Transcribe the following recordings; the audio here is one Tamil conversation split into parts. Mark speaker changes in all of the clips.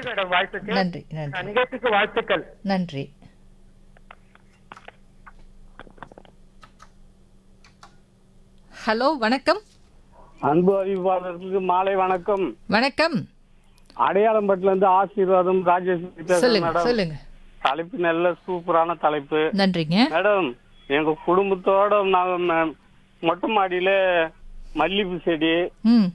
Speaker 1: மேடம் வாழ்த்துக்கள்
Speaker 2: நன்றி நன்றி
Speaker 1: நிகழ்ச்சிக்கு வாழ்த்துக்கள்
Speaker 2: நன்றி ஹலோ வணக்கம்
Speaker 3: அன்பு அறிவிப்பாளர்களுக்கு மாலை வணக்கம்
Speaker 2: வணக்கம்
Speaker 3: அடையாளம்பட்டுல இருந்து ஆசீர்வாதம் ராஜேஷ் பேசுறேன்
Speaker 2: சொல்லுங்க
Speaker 3: மேடம்
Speaker 2: சொல்லுங்க
Speaker 3: தலைப்பு நல்ல சூப்பரான தலைப்பு
Speaker 2: நன்றிங்க
Speaker 3: மேடம் எங்க குடும்பத்தோட நாங்க ம- மொட்டை மாடியில மல்லிகைப்பூ செடி
Speaker 2: ம்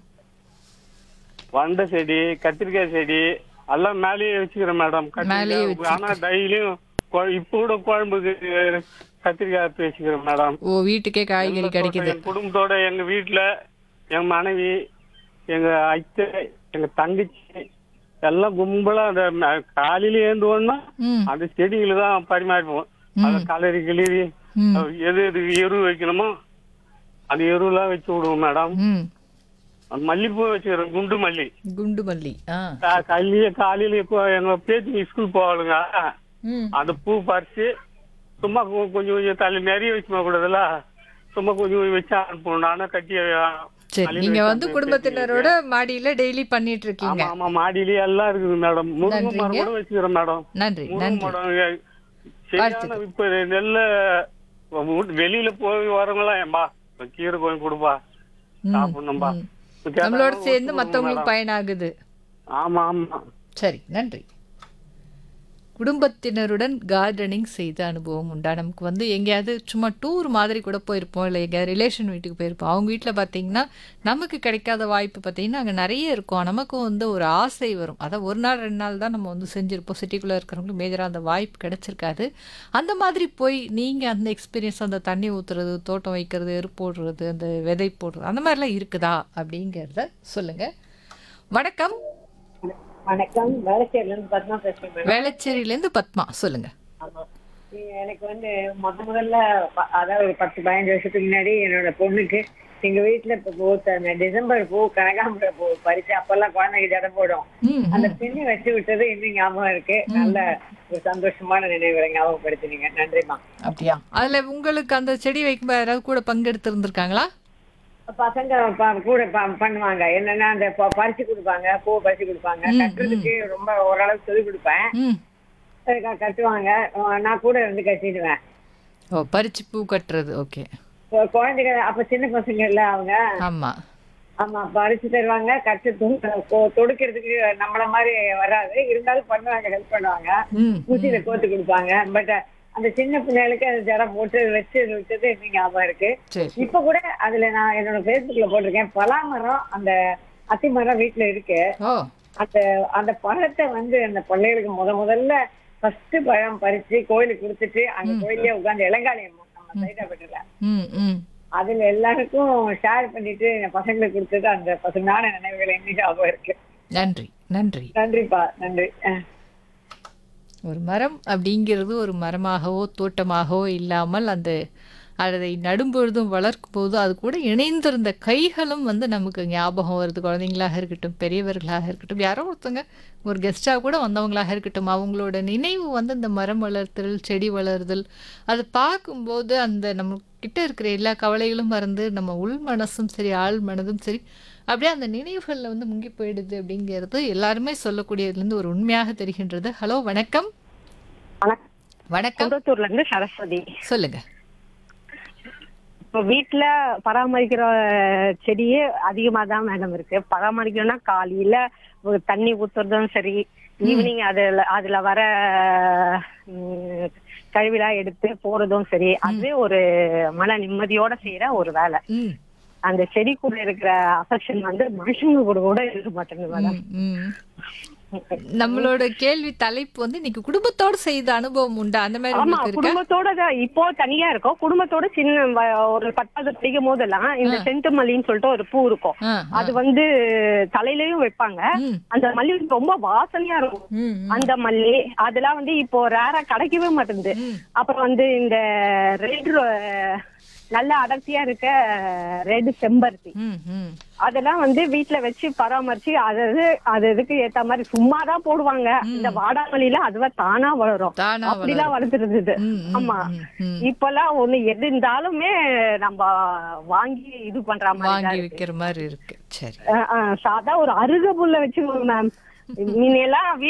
Speaker 3: வண்டை செடி கத்திரிக்காய் செடி எல்லாம் மேலேயே வச்சுக்கிறேன் மேடம்
Speaker 2: மேலேயே
Speaker 3: கத்திரிக்காய் ஆனா டெய்லியும் இப்ப கூட குழம்புக்கு கத்திரிக்காய் பேசிக்கிறேன் மேடம்
Speaker 2: ஓ வீட்டுக்கே காய்கறி கிடைக்குது
Speaker 3: எங்க குடும்பத்தோட எங்க வீட்டுல எங்க மனைவி எங்க அத்தை எங்க தங்கச்சி எல்லாம் கும்பலா அந்த ம- காலையில ஏந்துவோம்னா
Speaker 2: ம்
Speaker 3: அந்த செடிகளை தான் பரிமாறிப்போம் அதை கலரி கிளறி
Speaker 2: ம்.
Speaker 3: எது எது எரு வைக்கணுமோ அந்த எருலாம் வச்சு விடுவோம் மேடம்
Speaker 2: ம்
Speaker 3: அந்த மல்லிப்பூ வச்சுக்கிறோம் குண்டு மல்லி
Speaker 2: குண்டு மல்லி ஆ
Speaker 3: கா- காலையில காலையில இப்போ எங்க பேத்தி ஸ்கூல் போவாளுங்க
Speaker 2: ம்
Speaker 3: அந்த பூ பறிச்சு சும்மா கொ- கொஞ்சம் கொஞ்சம் தள்ளி நிறைய வச்சுமா கூடாதுல்ல சும்மா கொஞ்சம் கொஞ்சம் வச்சு அனுப்பணும் நானும் கட்டி
Speaker 2: சரி
Speaker 3: அள்ளி
Speaker 2: நீங்க
Speaker 3: வச்சு
Speaker 2: வந்து
Speaker 3: அந்த
Speaker 2: குடும்பத்தினரோட மாடியில டெய்லி பண்ணிட்டு இருக்கீங்க
Speaker 3: ஆமா ஆமா மாடியிலேயே எல்லாம் இருக்குது மேடம் முருங்கை மரம்
Speaker 2: நன்றிங்க.
Speaker 3: கூட வச்சுக்கிறேன் மேடம்
Speaker 2: நன்றி
Speaker 3: முருங்கை
Speaker 2: நன்றி
Speaker 3: மரம் எ- சரியான இப்ப நெல்ல வீட்டு- வெளியில போய் வரவங்களாம் ஏம்பா கீரை கொஞ்சம் கொடுப்பா
Speaker 2: ம்,
Speaker 3: சாப்பிடணும்பா
Speaker 2: ம். நம்மளோட சேர்ந்து மத்தவங்களுக்கு பயனாகுது
Speaker 3: ஆமா ஆமா
Speaker 2: சரி நன்றி குடும்பத்தினருடன் கார்டனிங் செய்த அனுபவம் உண்டா நமக்கு வந்து எங்கேயாவது சும்மா டூர் மாதிரி கூட போயிருப்போம் இல்லை எங்கேயாவது ரிலேஷன் வீட்டுக்கு போயிருப்போம் அவங்க வீட்டில் பார்த்தீங்கன்னா நமக்கு கிடைக்காத வாய்ப்பு பார்த்தீங்கன்னா அங்கே நிறைய இருக்கும் நமக்கும் வந்து ஒரு ஆசை வரும் அதை ஒரு நாள் ரெண்டு நாள் தான் நம்ம வந்து செஞ்சுருப்போம் சிட்டிக்குள்ளே இருக்கிறவங்களுக்கு மேஜராக அந்த வாய்ப்பு கிடைச்சிருக்காது அந்த மாதிரி போய் நீங்கள் அந்த எக்ஸ்பீரியன்ஸ் அந்த தண்ணி ஊற்றுறது தோட்டம் வைக்கிறது எரு போடுறது அந்த விதை போடுறது அந்த மாதிரிலாம் இருக்குதா அப்படிங்கிறத சொல்லுங்கள் வணக்கம்
Speaker 4: வணக்கம் வேளச்சேரில இருந்து பத்மா பேசுறேன் மேடம்
Speaker 2: வேளச்சேரியிலேருந்து பத்மா சொல்லுங்க
Speaker 4: ஆமா நீங்க எனக்கு வந்து முத முதல்ல ப- அதாவது ஒரு பத்து பதினஞ்சு வருஷத்துக்கு முன்னாடி என்னோட பொண்ணுக்கு எங்க வீட்டுல இப்ப பூத்த அந்த டிசம்பர் பூ கனகாம்பர பூ பறிச்சு அப்பெல்லாம் குழந்தைங்க ஜடை போடும்
Speaker 2: ம்
Speaker 4: அந்த பின்னி வச்சு விட்டது இன்னும் ஞாபகம் இருக்கு நல்ல ஒரு சந்தோஷமான நினைவுகளை ஞாபகப்படுத்தினீங்க நன்றிமா
Speaker 2: அப்படியா அதுல உங்களுக்கு அந்த செடி வைக்கும்போது யாராவது கூட பங்கெடுத்து இருந்திருக்காங்களா
Speaker 4: பசங்க ப- கூட ப- பண்ணுவாங்க என்னன்னா அந்த ப- பறிச்சு கொடுப்பாங்க பூ பறிச்சு கொடுப்பாங்க
Speaker 2: ம்,
Speaker 4: கட்டுறதுக்கு ரொம்ப ஓரளவுக்கு சொல்லி கொடுப்பேன்
Speaker 2: ம்
Speaker 4: அது க- கட்டுவாங்க அஹ் நான் கூட இருந்து கட்டிடுவேன்
Speaker 2: ஓ பறிச்சு பூ கட்டுறது ஓகே
Speaker 4: இப்போ குழந்தைங்க அப்ப சின்ன பசங்க இல்ல அவங்க
Speaker 2: ஆமா
Speaker 4: ஆமா பறிச்சு தருவாங்க கட்டு து- கொ- தொடுக்கிறதுக்கு நம்மள மாதிரி வராது இருந்தாலும் பண்ணுவாங்க ஹெல்ப் பண்ணுவாங்க
Speaker 2: ம்
Speaker 4: ஊசியில கோத்து கொடுப்பாங்க பட் அந்த சின்ன பிள்ளைகளுக்கு அது ஜடம் போட்டு வச்சு விட்டது இன்னும் ஞாபகம் இருக்கு
Speaker 2: சரி
Speaker 4: இப்ப கூட அதுல நான் என்னோட பேஸ்புக்ல போட்டிருக்கேன் பலாமரம் அந்த அத்தி மரம் வீட்டுல இருக்கு
Speaker 2: ஓ
Speaker 4: அந்த அந்த பழத்தை வந்து அந்த பிள்ளைகளுக்கு முத முதல்ல ஃபர்ஸ்ட் பழம் பறிச்சு கோயிலுக்கு கொடுத்துட்டு அந்த கோயிலே உட்கார்ந்து இளங்காலியம் நம்ம சைதாப்பேட்டில்
Speaker 2: ம் ம்
Speaker 4: அதுல எல்லாருக்கும் ஷேர் பண்ணிட்டு என் பசங்களுக்கு கொடுத்தது அந்த பசுமையான நினைவுகள் இன்னும் ஞாபகம் இருக்கு
Speaker 2: நன்றி நன்றி
Speaker 4: நன்றிப்பா நன்றி அஹ்.
Speaker 2: ஒரு மரம் அப்படிங்கிறது ஒரு மரமாகவோ தோட்டமாகவோ இல்லாமல் அந்த அதை நடும்பொழுதும் வளர்க்கும் போதும் அது கூட இணைந்திருந்த கைகளும் வந்து நமக்கு ஞாபகம் வருது குழந்தைங்களாக இருக்கட்டும் பெரியவர்களாக இருக்கட்டும் யாரோ ஒருத்தங்க ஒரு கெஸ்டாக கூட வந்தவங்களாக இருக்கட்டும் அவங்களோட நினைவு வந்து இந்த மரம் வளர்த்தல் செடி வளர்தல் அதை பார்க்கும்போது அந்த நம்ம கிட்ட இருக்கிற எல்லா கவலைகளும் மறந்து நம்ம உள் மனசும் சரி ஆள் மனதும் சரி அப்படியே அந்த நினைவுகளில் வந்து முங்கி போயிடுது அப்படிங்கிறது எல்லாருமே சொல்லக்கூடியதுலேருந்து ஒரு உண்மையாக தெரிகின்றது ஹலோ வணக்கம்
Speaker 5: வணக்கம்
Speaker 2: வணக்கம்
Speaker 5: குன்றத்தூர்ல இருந்து சரஸ்வதி
Speaker 2: சொல்லுங்க
Speaker 5: இப்போ வீட்டுல பராமரிக்கிற செடியே அதிகமா தான் மேடம் இருக்கு பராமரிக்கணும்னா காலையில ஒரு தண்ணி ஊத்துறதும் சரி ஈவினிங் அதுல அதுல வர ம், கழிவுலாம் எடுத்து போறதும் சரி அதுவே ஒரு மன நிம்மதியோட செய்யற ஒரு வேலை
Speaker 2: ம்
Speaker 5: அந்த செடி கூட இருக்கிற அஃபெக்ஷன் வந்து மனுஷங்க கூட கூட இருக்க மாட்டேங்குது மேடம்
Speaker 2: ம், ம். நம்மளோட கேள்வி தலைப்பு வந்து இன்னைக்கு குடும்பத்தோட செய்த அனுபவம் உண்டா அந்த மாதிரி
Speaker 5: ஆமா
Speaker 2: உங்களுக்கு இருக்கா
Speaker 5: குடும்பத்தோட தான் இப்போ தனியா இருக்கோம் குடும்பத்தோட சின்ன வ- ஒரு பத்தாவது படிக்கும் போதெல்லாம் இந்த செண்டு மல்லின்னு சொல்லிட்டு ஒரு பூ இருக்கும்
Speaker 2: ஆ, ஆ.
Speaker 5: அது வந்து தலையிலயும் வைப்பாங்க
Speaker 2: ம்,
Speaker 5: அந்த மல்லி வந்து ரொம்ப வாசனையா இருக்கும்
Speaker 2: ம், ம்.
Speaker 5: அந்த மல்லி அதெல்லாம் வந்து இப்போ ரேரா கிடைக்கவே மாட்டேங்குது
Speaker 2: ம்.
Speaker 5: அப்புறம் வந்து இந்த ரெட் நல்ல அடர்த்தியா இருக்க ரெட் செம்பருத்தி
Speaker 2: ம், ம்.
Speaker 5: அதெல்லாம் வந்து வீட்ல வச்சு பராமரிச்சு அது அது அது இதுக்கு ஏத்த மாதிரி சும்மா தான் போடுவாங்க இந்த வாடாமல்லில அதுவா தானா வளரும்
Speaker 2: தானா
Speaker 5: அப்படிலாம் வளர்த்துருந்தது
Speaker 2: ம், ம்,
Speaker 5: ஆமா
Speaker 2: ம், ம்.
Speaker 5: இப்பெல்லாம் ஒண்ணு எது இருந்தாலுமே நம்ம வாங்கி இது பண்ற மாதிரி தான்
Speaker 2: வாங்கி
Speaker 5: இருக்கு.
Speaker 2: விக்கிற மாதிரி இருக்கு சரி
Speaker 5: அஹ் அஹ் சாதா ஒரு அருகபுல்ல வச்சு மேம் முன்னெல்லாம்